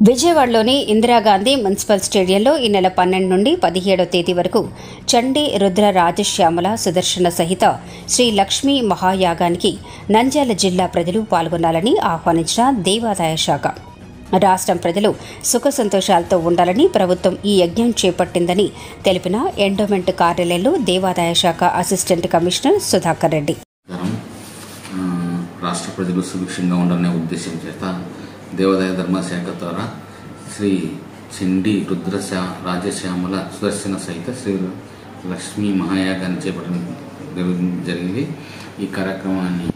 విజయవాడలోని ఇందిరాగాంధీ మున్సిపల్ స్టేడియంలో ఈ నెల పన్నెండు నుండి పదిహేడో తేదీ వరకు చండీ రుద్ర రాజశ్యామల సుదర్శన సహిత శ్రీ లక్ష్మీ మహాయాగానికి నంద్యాల జిల్లా ప్రజలు పాల్గొనాలని ఆహ్వానించిన దేవాదాయ శాఖ రాష్ట్రం ప్రజలు సుఖ సంతోషాలతో ఉండాలని ప్రభుత్వం ఈ యజ్ఞం చేపట్టిందని తెలిపిన ఎండోమెంట్ కార్యాలయంలో దేవాదాయ శాఖ అసిస్టెంట్ కమిషనర్ సుధాకర్ రెడ్డి నమస్కారం ఆ, రాష్ట్ర ప్రజలు సుభిక్షంగా ఉండాలనే ఉద్దేశం చేత దేవాదాయ ధర్మశాఖ ద్వారా శ్రీ చిండి రుద్రశా రాజశ్యామల సుదర్శన సహిత శ్రీ లక్ష్మీ మహాయాగాన్ని చేపట్టడం జరుగు- జరిగింది ఈ కార్యక్రమాన్ని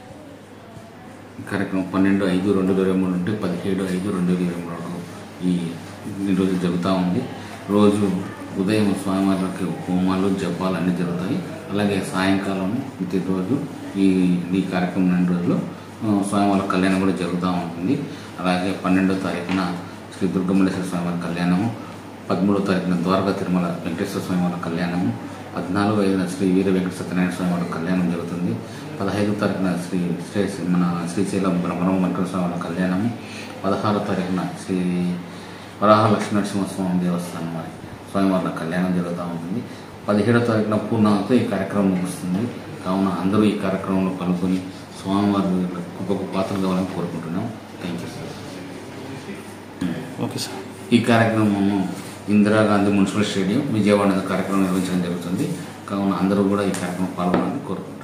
ఈ కార్యక్రమం పన్నెండు ఐదు రెండు వేల ఇరవై మూడు నుండి పదిహేడు ఐదు రెండు వేల ఇరవై మూడు వరకు ఈ ఈ రోజు జరుగుతూ ఉంది రోజు ఉదయం స్వామివారికి హోమాలు జపాలు అన్నీ జరుగుతాయి అలాగే సాయంకాలం ప్రతిరోజు ఈ ఈ కార్యక్రమం రెండు రోజులు ఆ, స్వామివారి కళ్యాణం కూడా జరుగుతూ ఉంటుంది అలాగే పన్నెండో తారీఖున శ్రీ దుర్గమల్లేశ్వర స్వామివారి కళ్యాణము పదమూడో తారీఖున ద్వారకా తిరుమల వెంకటేశ్వర స్వామివారి కళ్యాణము పద్నాలుగు ఐదున శ్రీ వీర వెంకట సత్యనారాయణ స్వామివారి కళ్యాణం జరుగుతుంది పదహైదు తారీఖున శ్రీ శ్రీ మన శ్రీశైలం బ్రహ్మరం వెంకట స్వామి కళ్యాణము పదహారో తారీఖున శ్రీ వరాహ లక్ష్మీనరసింహస్వామి దేవస్థానం వారి స్వామివారి కళ్యాణం జరుగుతూ ఉంటుంది పదిహేడో తారీఖున పూర్ణంతో ఈ కార్యక్రమం ముగుస్తుంది కావున అందరూ ఈ కార్యక్రమంలో పాల్గొని స్వామివారి గొప్ప పాత్రలు కావాలని కోరుకుంటున్నాం thank you sir okay sir ఈ కార్యక్రమము ఇందిరాగాంధీ మున్సిపల్ స్టేడియం విజయవాడ కార్యక్రమం నిర్వహించడం జరుగుతుంది కావున అందరూ కూడా ఈ కార్యక్రమం పాల్గొనాలని కోరుకుంటున్నాం